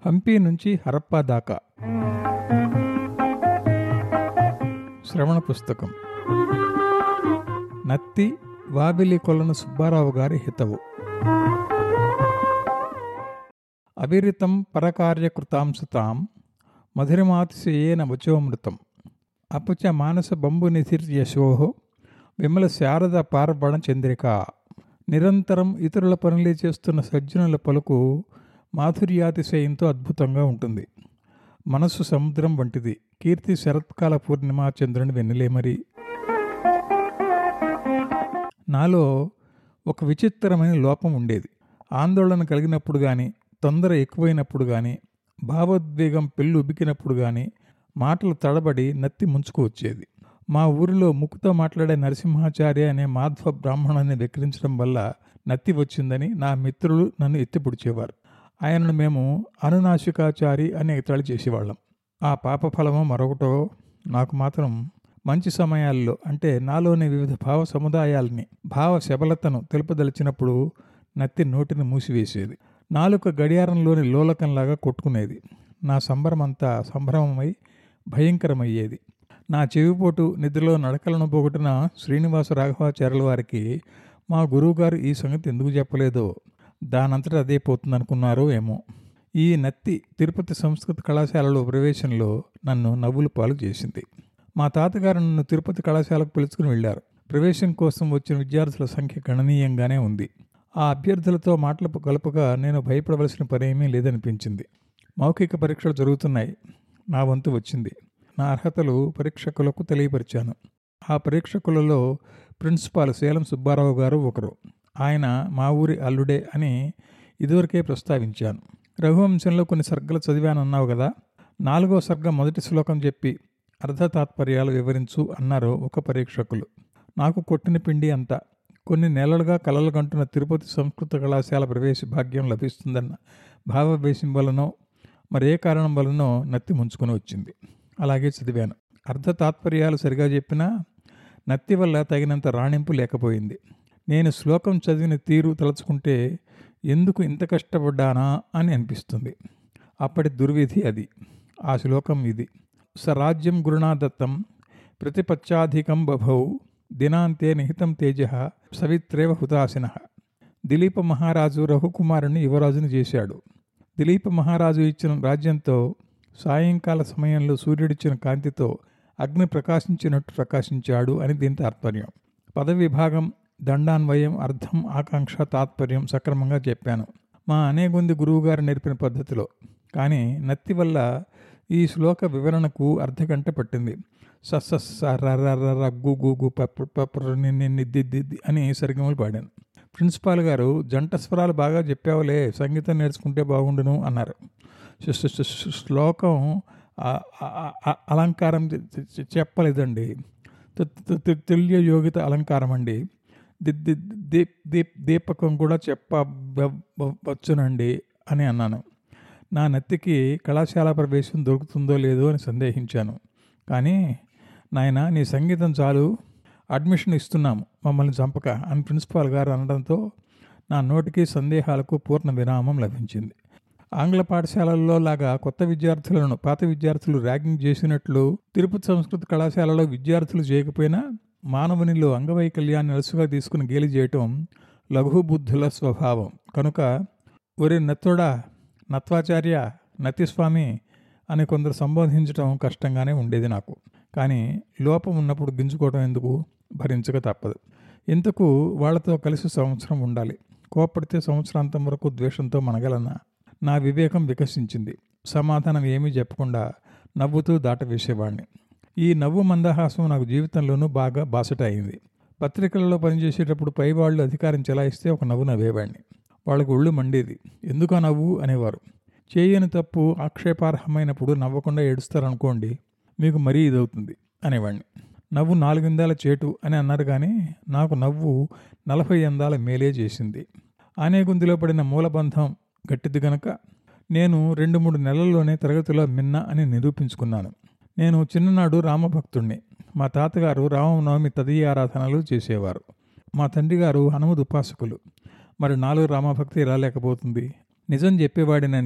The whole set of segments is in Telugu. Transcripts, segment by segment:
హంపి నుంచి హరప్పా దాకా శ్రవణ పుస్తకం నత్తి వాబిలి కొలన సుబ్బారావు గారి హితవు అవిరితం పరకార్యకృతాంశతాం మధురమాతిశయేన వచోమృతం అపుచ మానస బంబు నిధిర్యశో విమల శారద పార్వణ చంద్రిక నిరంతరం ఇతరుల పనులే చేస్తున్న సజ్జనుల పలుకు మాధుర్యాతిశయంతో అద్భుతంగా ఉంటుంది మనస్సు సముద్రం వంటిది కీర్తి శరత్కాల పూర్ణిమ చంద్రుని వెన్నెలే మరి నాలో ఒక విచిత్రమైన లోపం ఉండేది ఆందోళన కలిగినప్పుడు కానీ తొందర ఎక్కువైనప్పుడు కానీ భావోద్వేగం పెళ్ళి ఉబికినప్పుడు కానీ మాటలు తడబడి నత్తి ముంచుకు వచ్చేది మా ఊరిలో ముక్కుతో మాట్లాడే నరసింహాచార్య అనే మాధ్వ బ్రాహ్మణాన్ని వెక్కిరించడం వల్ల నత్తి వచ్చిందని నా మిత్రులు నన్ను ఎత్తిపుడిచేవారు ఆయనను మేము అనునాశికాచారి అనే ఎగతాళి చేసేవాళ్ళం ఆ పాప ఫలమో మరొకటో నాకు మాత్రం మంచి సమయాల్లో అంటే నాలోని వివిధ భావ సముదాయాల్ని భావ శబలతను తెలుపదలిచినప్పుడు నత్తి నోటిని మూసివేసేది నాలుక గడియారంలోని లోలకంలాగా కొట్టుకునేది నా సంబరమంతా సంభ్రమమై భయంకరమయ్యేది నా చెవిపోటు నిద్రలో నడకలను పోగొట్టిన శ్రీనివాస రాఘవాచార్యుల వారికి మా గురువుగారు ఈ సంగతి ఎందుకు చెప్పలేదో దానంతట అదే పోతుందనుకున్నారో ఏమో ఈ నత్తి తిరుపతి సంస్కృత కళాశాలలో ప్రవేశంలో నన్ను నవ్వులు పాలు చేసింది మా తాతగారు నన్ను తిరుపతి కళాశాలకు పిలుచుకుని వెళ్ళారు ప్రవేశం కోసం వచ్చిన విద్యార్థుల సంఖ్య గణనీయంగానే ఉంది ఆ అభ్యర్థులతో మాటలు కలుపగా నేను భయపడవలసిన పనేమీ లేదనిపించింది మౌఖిక పరీక్షలు జరుగుతున్నాయి నా వంతు వచ్చింది నా అర్హతలు పరీక్షకులకు తెలియపరిచాను ఆ పరీక్షకులలో ప్రిన్సిపాల్ సేలం సుబ్బారావు గారు ఒకరు ఆయన మా ఊరి అల్లుడే అని ఇదివరకే ప్రస్తావించాను రఘువంశంలో కొన్ని సర్గలు చదివానన్నావు కదా నాలుగో సర్గ మొదటి శ్లోకం చెప్పి అర్ధ తాత్పర్యాలు వివరించు అన్నారు ఒక పరీక్షకులు నాకు కొట్టిన పిండి అంతా కొన్ని నెలలుగా కలలు కంటున్న తిరుపతి సంస్కృత కళాశాల ప్రవేశ భాగ్యం లభిస్తుందన్న భావవేశం వలనో మరే కారణం వలనో నత్తి ముంచుకొని వచ్చింది అలాగే చదివాను అర్ధ తాత్పర్యాలు సరిగా చెప్పినా నత్తి వల్ల తగినంత రాణింపు లేకపోయింది నేను శ్లోకం చదివిన తీరు తలుచుకుంటే ఎందుకు ఇంత కష్టపడ్డానా అని అనిపిస్తుంది అప్పటి దుర్విధి అది ఆ శ్లోకం ఇది సరాజ్యం గురుణాదత్తం ప్రతిపచ్చాధికం బభౌ దినాంతే నిహితం తేజ సవిత్రేవ హుతాశిన దిలీప మహారాజు రఘుకుమారుని యువరాజుని చేశాడు దిలీప మహారాజు ఇచ్చిన రాజ్యంతో సాయంకాల సమయంలో సూర్యుడిచ్చిన కాంతితో అగ్ని ప్రకాశించినట్టు ప్రకాశించాడు అని దీని తాత్పర్యం పదవి విభాగం దండాన్వయం అర్థం ఆకాంక్ష తాత్పర్యం సక్రమంగా చెప్పాను మా అనేగుంది గురువుగారు నేర్పిన పద్ధతిలో కానీ నత్తి వల్ల ఈ శ్లోక వివరణకు అర్ధగంట పట్టింది సస్స గు గు గు పప్పు పప్పు నిన్ని దిద్ది అని సరిగమలు పాడాను ప్రిన్సిపాల్ గారు జంట స్వరాలు బాగా చెప్పావులే సంగీతం నేర్చుకుంటే బాగుండును అన్నారు శ్లోకం అలంకారం చెప్పలేదండి తుల్య యోగిత అలంకారం అండి దీప్ దీప్ దీపకం కూడా చెప్పవచ్చునండి అని అన్నాను నా నెత్తికి కళాశాల ప్రవేశం దొరుకుతుందో లేదో అని సందేహించాను కానీ నాయన నీ సంగీతం చాలు అడ్మిషన్ ఇస్తున్నాము మమ్మల్ని చంపక అని ప్రిన్సిపాల్ గారు అనడంతో నా నోటికి సందేహాలకు పూర్ణ విరామం లభించింది ఆంగ్ల పాఠశాలల్లో లాగా కొత్త విద్యార్థులను పాత విద్యార్థులు ర్యాగింగ్ చేసినట్లు తిరుపతి సంస్కృత కళాశాలలో విద్యార్థులు చేయకపోయినా మానవునిలో అంగవైకల్యాన్ని అలసుగా తీసుకుని గేలి చేయటం లఘుబుద్ధుల స్వభావం కనుక ఒరి నత్తుడా నత్వాచార్య నతిస్వామి అని కొందరు సంబోధించడం కష్టంగానే ఉండేది నాకు కానీ లోపం ఉన్నప్పుడు గింజుకోవడం ఎందుకు భరించక తప్పదు ఇంతకు వాళ్ళతో కలిసి సంవత్సరం ఉండాలి కోప్పడితే సంవత్సరాంతం వరకు ద్వేషంతో మనగలన్నా నా వివేకం వికసించింది సమాధానం ఏమీ చెప్పకుండా నవ్వుతూ దాటవేసేవాడిని ఈ నవ్వు మందహాసం నాకు జీవితంలోనూ బాగా బాసట అయింది పత్రికలలో పనిచేసేటప్పుడు పైవాళ్ళు అధికారం చెలాయిస్తే ఒక నవ్వు నవ్వేవాడిని వాళ్ళకు ఒళ్ళు మండేది ఎందుకు నవ్వు అనేవారు చేయని తప్పు ఆక్షేపార్హమైనప్పుడు నవ్వకుండా ఏడుస్తారనుకోండి మీకు మరీ ఇదవుతుంది అనేవాడిని నవ్వు నాలుగిందాల చేటు అని అన్నారు కానీ నాకు నవ్వు నలభై అందాల మేలే చేసింది ఆనేగుందిలో పడిన మూలబంధం గట్టిది గనక నేను రెండు మూడు నెలల్లోనే తరగతిలో మిన్న అని నిరూపించుకున్నాను నేను చిన్ననాడు రామభక్తుణ్ణి మా తాతగారు రామనవమి తదీయ ఆరాధనలు చేసేవారు మా తండ్రి గారు హనుమద్ ఉపాసకులు మరి నాలుగు రామభక్తి ఎలా లేకపోతుంది నిజం చెప్పేవాడినని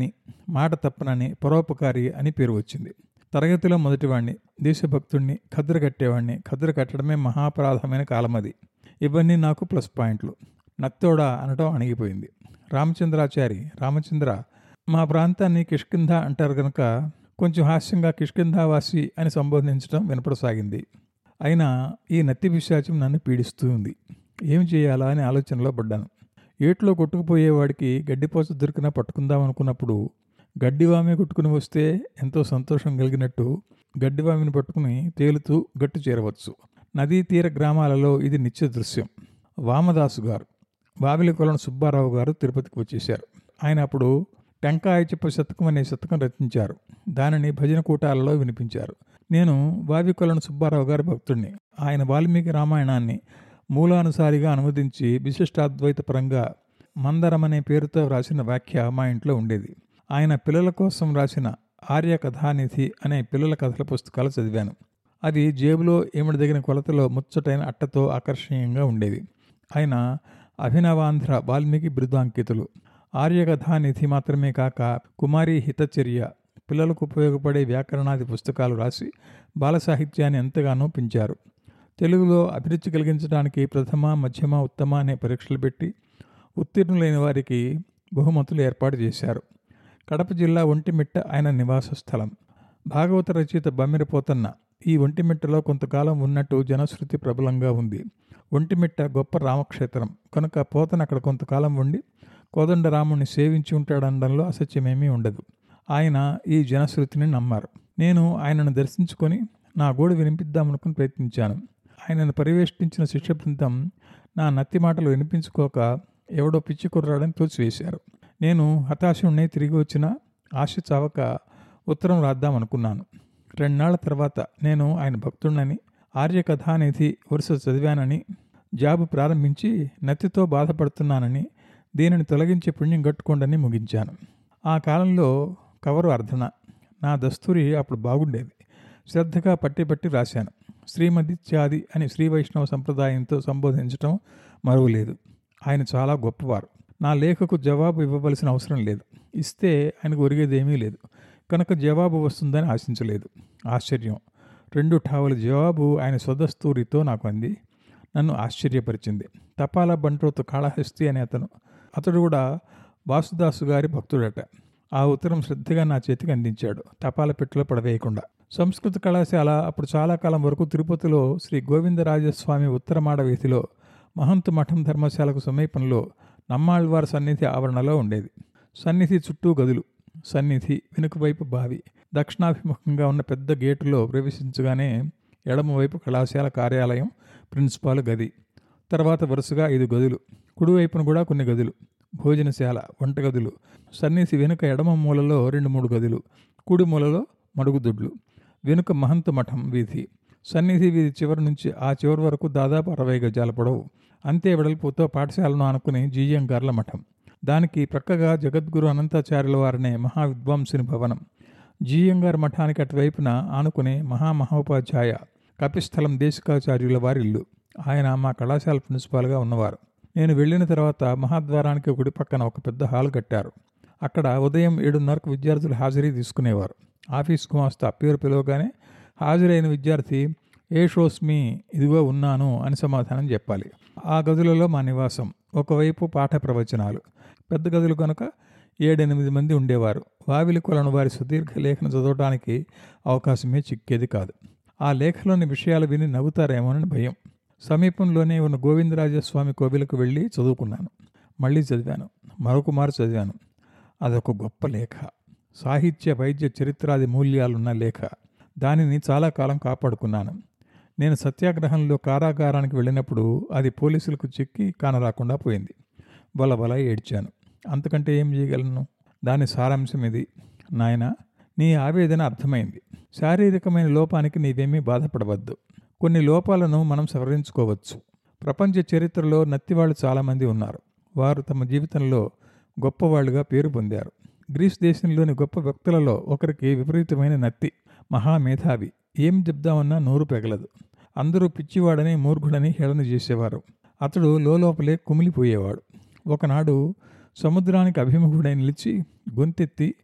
మాట తప్పనని పరోపకారి అని పేరు వచ్చింది తరగతిలో మొదటివాణ్ణి దేశభక్తుణ్ణి ఖద్ర కట్టేవాణ్ణి ఖద్ర కట్టడమే మహాపరాధమైన కాలం అది ఇవన్నీ నాకు ప్లస్ పాయింట్లు నత్తోడా అనటం అణిగిపోయింది రామచంద్రాచారి రామచంద్ర మా ప్రాంతాన్ని కిష్కింధ అంటారు కనుక కొంచెం హాస్యంగా కిష్కింధావాసి అని సంబోధించడం వినపడసాగింది అయినా ఈ నత్తి పిశాచం నన్ను పీడిస్తూ ఉంది ఏం చేయాలా అని ఆలోచనలో పడ్డాను ఏట్లో కొట్టుకుపోయేవాడికి గడ్డిపోచ దొరికినా పట్టుకుందాం అనుకున్నప్పుడు గడ్డివామి కొట్టుకుని వస్తే ఎంతో సంతోషం కలిగినట్టు గడ్డివామిని పట్టుకుని తేలుతూ గట్టు చేరవచ్చు నదీ తీర గ్రామాలలో ఇది నిత్య దృశ్యం వామదాసు గారు బావిలి కొలను సుబ్బారావు గారు తిరుపతికి వచ్చేశారు ఆయన అప్పుడు టెంకాయ చెప్ప శతకం అనే శతకం రచించారు దానిని భజన కూటాలలో వినిపించారు నేను బావి కొలను సుబ్బారావు గారి భక్తుడిని ఆయన వాల్మీకి రామాయణాన్ని మూలానుసారిగా అనువదించి విశిష్టాద్వైత పరంగా మందరం అనే పేరుతో రాసిన వ్యాఖ్య మా ఇంట్లో ఉండేది ఆయన పిల్లల కోసం రాసిన ఆర్య కథానిధి అనే పిల్లల కథల పుస్తకాలు చదివాను అది జేబులో ఏమిడదగిన కొలతలో ముచ్చటైన అట్టతో ఆకర్షణీయంగా ఉండేది ఆయన అభినవాంధ్ర వాల్మీకి బిరుదాంకితులు ఆర్యకథానిధి మాత్రమే కాక కుమారి హితచర్య పిల్లలకు ఉపయోగపడే వ్యాకరణాది పుస్తకాలు రాసి బాల సాహిత్యాన్ని ఎంతగానో పెంచారు తెలుగులో అభిరుచి కలిగించడానికి ప్రథమ మధ్యమ ఉత్తమ అనే పరీక్షలు పెట్టి ఉత్తీర్ణులైన వారికి బహుమతులు ఏర్పాటు చేశారు కడప జిల్లా ఒంటిమిట్ట ఆయన నివాస స్థలం భాగవత రచయిత బమ్మిరిపోతన్న ఈ ఒంటిమిట్టలో కొంతకాలం ఉన్నట్టు జనశ్రుతి ప్రబలంగా ఉంది ఒంటిమిట్ట గొప్ప రామక్షేత్రం కనుక పోతన అక్కడ కొంతకాలం ఉండి కోదండరాముణ్ణి సేవించి ఉంటాడనడంలో అసత్యమేమీ ఉండదు ఆయన ఈ జనశ్రుతిని నమ్మారు నేను ఆయనను దర్శించుకొని నా గోడు వినిపిద్దామనుకుని ప్రయత్నించాను ఆయనను పరివేష్టించిన శిష్య బృందం నా నత్తి మాటలు వినిపించుకోక ఎవడో పిచ్చి కుర్రాడని తోచివేశారు నేను హతాశుణ్ణి తిరిగి వచ్చిన ఆశ చావక ఉత్తరం రాద్దామనుకున్నాను రెండునాళ్ల తర్వాత నేను ఆయన భక్తుడినని ఆర్యకథానిధి వరుస చదివానని జాబు ప్రారంభించి నత్తితో బాధపడుతున్నానని దీనిని తొలగించి పుణ్యం కట్టుకోండని ముగించాను ఆ కాలంలో కవరు అర్ధన నా దస్తూరి అప్పుడు బాగుండేది శ్రద్ధగా పట్టి పట్టి రాశాను శ్రీమదిత్యాది అని శ్రీ వైష్ణవ సంప్రదాయంతో సంబోధించటం మరువలేదు ఆయన చాలా గొప్పవారు నా లేఖకు జవాబు ఇవ్వవలసిన అవసరం లేదు ఇస్తే ఆయనకు ఒరిగేదేమీ లేదు కనుక జవాబు వస్తుందని ఆశించలేదు ఆశ్చర్యం రెండు ఠావుల జవాబు ఆయన స్వదస్తూరితో నాకు అంది నన్ను ఆశ్చర్యపరిచింది తపాలా బంట్రోతు కాళహస్తి అనే అతను అతడు కూడా వాసుదాసు గారి భక్తుడట ఆ ఉత్తరం శ్రద్ధగా నా చేతికి అందించాడు తపాల పెట్టెలో పడవేయకుండా సంస్కృత కళాశాల అప్పుడు చాలా కాలం వరకు తిరుపతిలో శ్రీ గోవిందరాజస్వామి ఉత్తరమాడ వీధిలో మహంతు మఠం ధర్మశాలకు సమీపంలో నమ్మాళ్వారి సన్నిధి ఆవరణలో ఉండేది సన్నిధి చుట్టూ గదులు సన్నిధి వెనుకవైపు బావి దక్షిణాభిముఖంగా ఉన్న పెద్ద గేటులో ప్రవేశించగానే ఎడమవైపు కళాశాల కార్యాలయం ప్రిన్సిపాల్ గది తర్వాత వరుసగా ఐదు గదులు కుడివైపున కూడా కొన్ని గదులు భోజనశాల వంటగదులు సన్నిధి వెనుక ఎడమ మూలలో రెండు మూడు గదులు కుడి మూలలో మడుగుదొడ్లు వెనుక మహంత మఠం వీధి సన్నిధి వీధి చివరి నుంచి ఆ చివరి వరకు దాదాపు అరవై గజాల పొడవు అంతే వెడల్పుతో పాఠశాలను ఆనుకుని జీయంగార్ల మఠం దానికి ప్రక్కగా జగద్గురు అనంతాచార్యుల వారనే మహావిద్వాంసుని భవనం జీయంగార్ మఠానికి అటువైపున ఆనుకుని మహామహోపాధ్యాయ కపిస్థలం దేశికాచార్యుల వారి ఇల్లు ఆయన మా కళాశాల ప్రిన్సిపాల్గా ఉన్నవారు నేను వెళ్ళిన తర్వాత మహాద్వారానికి ఒకటి పక్కన ఒక పెద్ద హాల్ కట్టారు అక్కడ ఉదయం ఏడున్నరకు విద్యార్థులు హాజరీ తీసుకునేవారు ఆఫీస్ గుమాస్తా పేరు పిలవగానే హాజరైన విద్యార్థి ఏ షోస్ మీ ఇదిగో ఉన్నాను అని సమాధానం చెప్పాలి ఆ గదులలో మా నివాసం ఒకవైపు పాఠ ప్రవచనాలు పెద్ద గదులు కనుక ఏడెనిమిది మంది ఉండేవారు వావిలి కొలను వారి సుదీర్ఘ లేఖను చదవడానికి అవకాశమే చిక్కేది కాదు ఆ లేఖలోని విషయాలు విని నవ్వుతారేమోనని భయం సమీపంలోనే ఉన్న గోవిందరాజస్వామి కోవిలకు వెళ్ళి చదువుకున్నాను మళ్ళీ చదివాను మరొక మారు చదివాను అదొక గొప్ప లేఖ సాహిత్య వైద్య చరిత్రాది మూల్యాలున్న లేఖ దానిని చాలా కాలం కాపాడుకున్నాను నేను సత్యాగ్రహంలో కారాగారానికి వెళ్ళినప్పుడు అది పోలీసులకు చిక్కి కానరాకుండా పోయింది బలబల ఏడ్చాను అంతకంటే ఏం చేయగలను దాని సారాంశం ఇది నాయన నీ ఆవేదన అర్థమైంది శారీరకమైన లోపానికి నీవేమీ బాధపడవద్దు కొన్ని లోపాలను మనం సవరించుకోవచ్చు ప్రపంచ చరిత్రలో నత్తివాళ్ళు చాలామంది ఉన్నారు వారు తమ జీవితంలో గొప్పవాళ్లుగా పేరు పొందారు గ్రీస్ దేశంలోని గొప్ప వ్యక్తులలో ఒకరికి విపరీతమైన నత్తి మహామేధావి ఏం చెప్దామన్నా నోరు పెగలదు అందరూ పిచ్చివాడని మూర్ఖుడని హేళన చేసేవారు అతడు లోపలే కుమిలిపోయేవాడు ఒకనాడు సముద్రానికి అభిముఖుడై నిలిచి గొంతెత్తి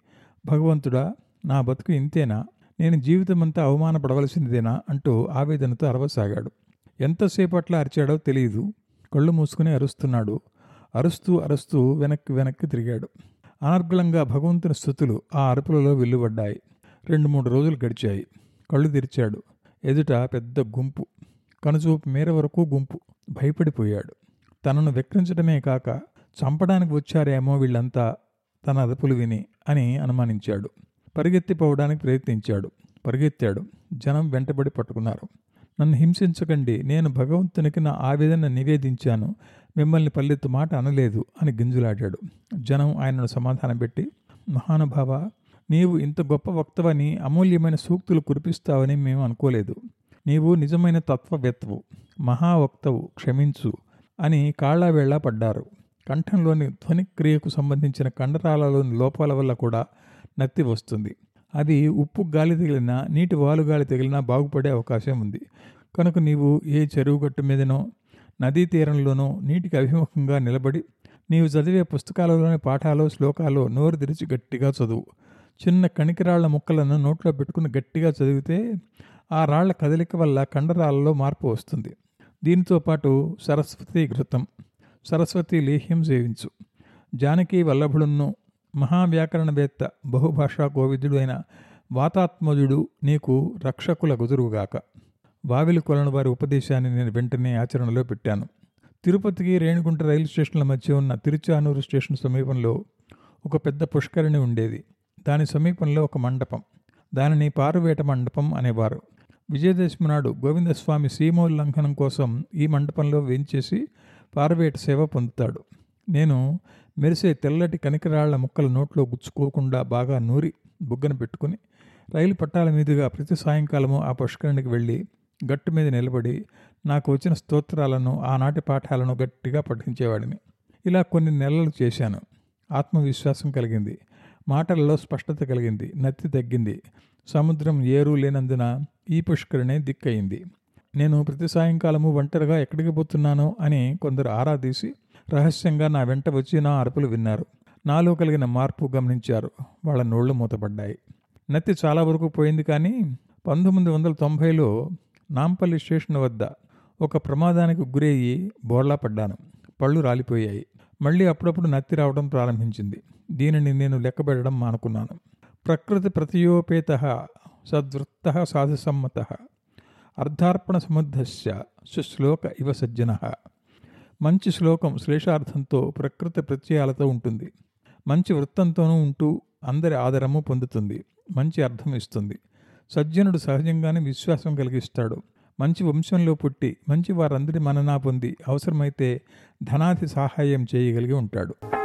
భగవంతుడా నా బతుకు ఇంతేనా నేను జీవితమంతా అవమానపడవలసిందేనా అంటూ ఆవేదనతో అరవసాగాడు ఎంతసేపట్లా అరిచాడో తెలియదు కళ్ళు మూసుకుని అరుస్తున్నాడు అరుస్తూ అరుస్తూ వెనక్కి వెనక్కి తిరిగాడు అనర్గళంగా భగవంతుని స్థుతులు ఆ అరుపులలో వెల్లుబడ్డాయి రెండు మూడు రోజులు గడిచాయి కళ్ళు తెరిచాడు ఎదుట పెద్ద గుంపు కనుచూపు మేర వరకు గుంపు భయపడిపోయాడు తనను వెక్రించడమే కాక చంపడానికి వచ్చారేమో వీళ్ళంతా తన అదుపులు విని అని అనుమానించాడు పరిగెత్తిపోవడానికి ప్రయత్నించాడు పరిగెత్తాడు జనం వెంటబడి పట్టుకున్నారు నన్ను హింసించకండి నేను భగవంతునికి నా ఆవేదన నివేదించాను మిమ్మల్ని పల్లెత్తు మాట అనలేదు అని గింజులాడాడు జనం ఆయనను సమాధానం పెట్టి మహానుభావ నీవు ఇంత గొప్ప వక్తవని అమూల్యమైన సూక్తులు కురిపిస్తావని మేము అనుకోలేదు నీవు నిజమైన తత్వవేత్తవు మహావక్తవు క్షమించు అని కాళ్ళావేళ్లా పడ్డారు కంఠంలోని ధ్వనిక్రియకు సంబంధించిన కండరాలలోని లోపాల వల్ల కూడా నత్తి వస్తుంది అది ఉప్పు గాలి తగిలినా నీటి వాలుగాలి తగిలినా బాగుపడే అవకాశం ఉంది కనుక నీవు ఏ చెరువు గట్టు మీదనో నదీ తీరంలోనో నీటికి అభిముఖంగా నిలబడి నీవు చదివే పుస్తకాలలోని పాఠాలు శ్లోకాలు నోరు తెరిచి గట్టిగా చదువు చిన్న కణికిరాళ్ల ముక్కలను నోట్లో పెట్టుకుని గట్టిగా చదివితే ఆ రాళ్ల కదలిక వల్ల కండరాలలో మార్పు వస్తుంది దీనితో పాటు సరస్వతి ఘృతం సరస్వతి లేహ్యం సేవించు జానకి వల్లభుడును మహావ్యాకరణవేత్త బహుభాషా కోవిదుడు అయిన వాతాత్మజుడు నీకు రక్షకుల గుజరుగాక వావిలి కొలను వారి ఉపదేశాన్ని నేను వెంటనే ఆచరణలో పెట్టాను తిరుపతికి రేణిగుంట రైలు స్టేషన్ల మధ్య ఉన్న తిరుచానూరు స్టేషన్ సమీపంలో ఒక పెద్ద పుష్కరిణి ఉండేది దాని సమీపంలో ఒక మండపం దానిని పారువేట మండపం అనేవారు విజయదశమి నాడు గోవిందస్వామి సీమోల్లంఘనం కోసం ఈ మండపంలో వేంచేసి పారువేట సేవ పొందుతాడు నేను మెరిసే తెల్లటి కనికరాళ్ల ముక్కల నోట్లో గుచ్చుకోకుండా బాగా నూరి బుగ్గన పెట్టుకుని రైలు పట్టాల మీదుగా ప్రతి సాయంకాలము ఆ పుష్కరునికి వెళ్ళి గట్టు మీద నిలబడి నాకు వచ్చిన స్తోత్రాలను ఆనాటి పాఠాలను గట్టిగా పఠించేవాడిని ఇలా కొన్ని నెలలు చేశాను ఆత్మవిశ్వాసం కలిగింది మాటలలో స్పష్టత కలిగింది నత్తి తగ్గింది సముద్రం ఏరు లేనందున ఈ పుష్కరిణే దిక్కయింది నేను ప్రతి సాయంకాలము ఒంటరిగా ఎక్కడికి పోతున్నానో అని కొందరు ఆరా తీసి రహస్యంగా నా వెంట వచ్చి నా అరుపులు విన్నారు నాలో కలిగిన మార్పు గమనించారు వాళ్ళ నోళ్లు మూతపడ్డాయి నత్తి చాలా వరకు పోయింది కానీ పంతొమ్మిది వందల తొంభైలో నాంపల్లి స్టేషన్ వద్ద ఒక ప్రమాదానికి గురయ్యి బోర్లా పడ్డాను పళ్ళు రాలిపోయాయి మళ్ళీ అప్పుడప్పుడు నత్తి రావడం ప్రారంభించింది దీనిని నేను లెక్కబెట్టడం మానుకున్నాను ప్రకృతి ప్రతియోపేత సద్వృత్త సాధుసమ్మత అర్ధార్పణ సముద్ధస్య సుశ్లోక ఇవ సజ్జన మంచి శ్లోకం శ్లేషార్థంతో ప్రకృతి ప్రత్యయాలతో ఉంటుంది మంచి వృత్తంతోనూ ఉంటూ అందరి ఆదరము పొందుతుంది మంచి అర్థం ఇస్తుంది సజ్జనుడు సహజంగానే విశ్వాసం కలిగిస్తాడు మంచి వంశంలో పుట్టి మంచి వారందరి మననా పొంది అవసరమైతే ధనాది సహాయం చేయగలిగి ఉంటాడు